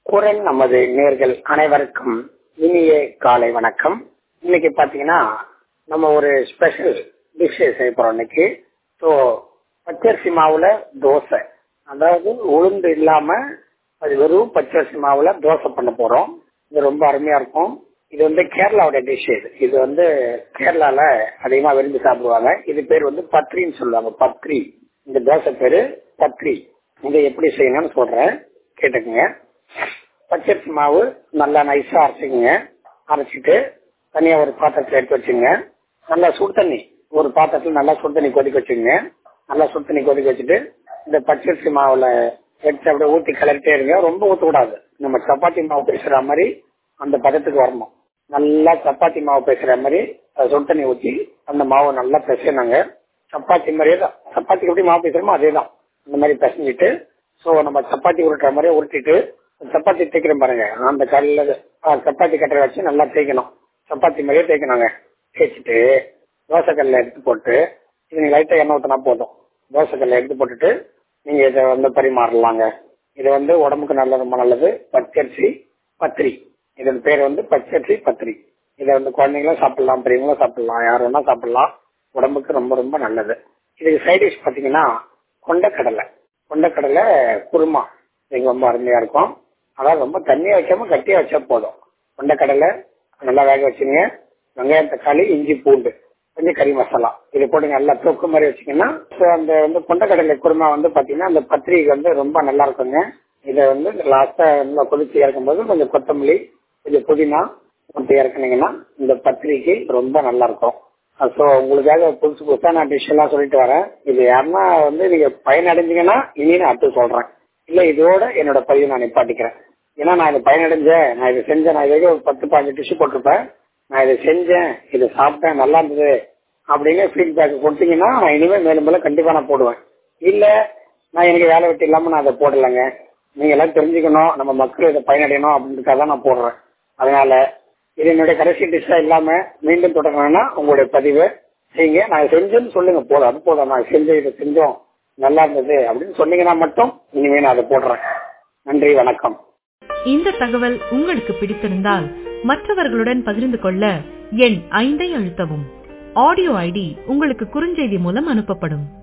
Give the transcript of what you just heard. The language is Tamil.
குரல் நமது நேர்கள் அனைவருக்கும் இனிய காலை வணக்கம் இன்னைக்கு பாத்தீங்கன்னா நம்ம ஒரு ஸ்பெஷல் டிஷ் செய்ய போறோம் இன்னைக்கு ஸோ பச்சரிசி மாவுல தோசை அதாவது உளுந்து இல்லாம அது வெறும் பச்சரிசி மாவுல தோசை பண்ண போறோம் இது ரொம்ப அருமையா இருக்கும் இது வந்து கேரளாவோட டிஷ் இது இது வந்து கேரளால அதிகமா விரும்பி சாப்பிடுவாங்க இது பேர் வந்து பத்ரின்னு சொல்லுவாங்க பத்ரி இந்த தோசை பேரு பத்ரி இதை எப்படி செய்யணும்னு சொல்றேன் கேட்டுக்குங்க பச்சரிசி மாவு நல்லா நைஸா அரைச்சிக்கங்க அரைச்சிட்டு தனியா ஒரு பாத்திரத்துல எடுத்து வச்சுங்க நல்லா சுடு தண்ணி ஒரு பாத்திரத்துல நல்லா சுடு தண்ணி கொதிக்க வச்சுங்க நல்லா சுடு தண்ணி கொதிக்க வச்சுட்டு இந்த பச்சரிசி மாவுல எடுத்து அப்படியே ஊத்தி கிளறிட்டே இருங்க ரொம்ப ஊத்தக்கூடாது நம்ம சப்பாத்தி மாவு பேசுற மாதிரி அந்த பதத்துக்கு வரணும் நல்லா சப்பாத்தி மாவு பேசுற மாதிரி சுடு தண்ணி ஊற்றி அந்த மாவு நல்லா பிசைனாங்க சப்பாத்தி மாதிரியே தான் சப்பாத்திக்கு எப்படி மாவு பேசுறோமோ அதே தான் அந்த மாதிரி பிசைஞ்சிட்டு ஸோ நம்ம சப்பாத்தி உருட்டுற மாதிரியே உருட்டிட்டு சப்பாத்தி தேய்க்கிறோம் பாருங்க அந்த கல்லில் சப்பாத்தி கட்டரை வச்சு நல்லா தேய்க்கணும் சப்பாத்தி மாதிரியே தேய்க்கணுங்க தேய்ச்சிட்டு தோசைக்கல்ல எடுத்து போட்டு இது நீங்கள் லைட்டாக எண்ணெய் ஊற்றினா போதும் தோசைக்கல்ல எடுத்து போட்டுட்டு நீங்கள் இதை வந்து பரிமாறலாங்க இது வந்து உடம்புக்கு நல்ல ரொம்ப நல்லது பச்சரிசி பத்திரி இதன் பேர் வந்து பச்சரிசி பத்திரி இதை வந்து குழந்தைங்களும் சாப்பிடலாம் பெரியவங்களும் சாப்பிடலாம் யார் வேணா சாப்பிடலாம் உடம்புக்கு ரொம்ப ரொம்ப நல்லது இதுக்கு சைட் டிஷ் பார்த்தீங்கன்னா கொண்டக்கடலை கொண்டக்கடலை குருமா இது ரொம்ப அருமையா இருக்கும் அதாவது ரொம்ப தண்ணியா வைக்காம கட்டியா வச்சா போதும் கொண்டக்கடலை நல்லா வேக வச்சுங்க வெங்காயம் தக்காளி இஞ்சி பூண்டு கொஞ்சம் கறி மசாலா இது போட்டு நல்லா தொக்கு மாதிரி வச்சீங்கன்னா அந்த வந்து கொண்டக்கடலை குருமா வந்து பாத்தீங்கன்னா அந்த பத்திரிகை வந்து ரொம்ப நல்லா இருக்குங்க இதை வந்து லாஸ்டா நல்லா கொதிச்சு இறக்கும்போது கொஞ்சம் கொத்தமல்லி கொஞ்சம் புதினா போட்டு இறக்குனீங்கன்னா இந்த பத்திரிகை ரொம்ப நல்லா இருக்கும் ஸோ உங்களுக்காக புதுசு புதுசா நான் டிஷ் எல்லாம் சொல்லிட்டு வரேன் இது யாருன்னா வந்து நீங்க பயனடைஞ்சீங்கன்னா இனி நான் அடுத்து சொல்றேன் இல்ல இதோட என்னோட பதிவை நான் நிப்பாட்டிக்கிறேன் ஏன்னா நான் இதை பயனடைஞ்சேன் நான் இதை செஞ்சேன் நான் இதுவரைக்கும் ஒரு பத்து பாஞ்சு டிஷ் போட்டிருப்பேன் நான் இதை செஞ்சேன் இதை சாப்பிட்டேன் நல்லா இருந்தது அப்படின்னு ஃபீட்பேக் கொடுத்தீங்கன்னா நான் இனிமேல் மேலும் மேலும் கண்டிப்பா நான் போடுவேன் இல்ல நான் எனக்கு வேலை வெட்டி இல்லாம நான் அதை போடலைங்க நீங்க எல்லாம் தெரிஞ்சுக்கணும் நம்ம மக்கள் இதை பயனடையணும் அப்படின்றதுக்காக தான் நான் போடுறேன் அதனால இது என்னுடைய கடைசி டிஷ்ஷா இல்லாம மீண்டும் தொடரணும்னா உங்களுடைய பதிவை செய்யுங்க நான் செஞ்சேன்னு சொல்லுங்க போதும் அது போதும் நான் செஞ்ச இதை செஞ்சோம் நல்லா இருந்தது அப்படின்னு சொன்னீங்கன்னா மட்டும் இனிமே நான் அதை போடுறேன் நன்றி வணக்கம் இந்த தகவல் உங்களுக்கு பிடித்திருந்தால் மற்றவர்களுடன் பகிர்ந்து கொள்ள எண் ஐந்தை அழுத்தவும் ஆடியோ ஐடி உங்களுக்கு குறுஞ்செய்தி மூலம் அனுப்பப்படும்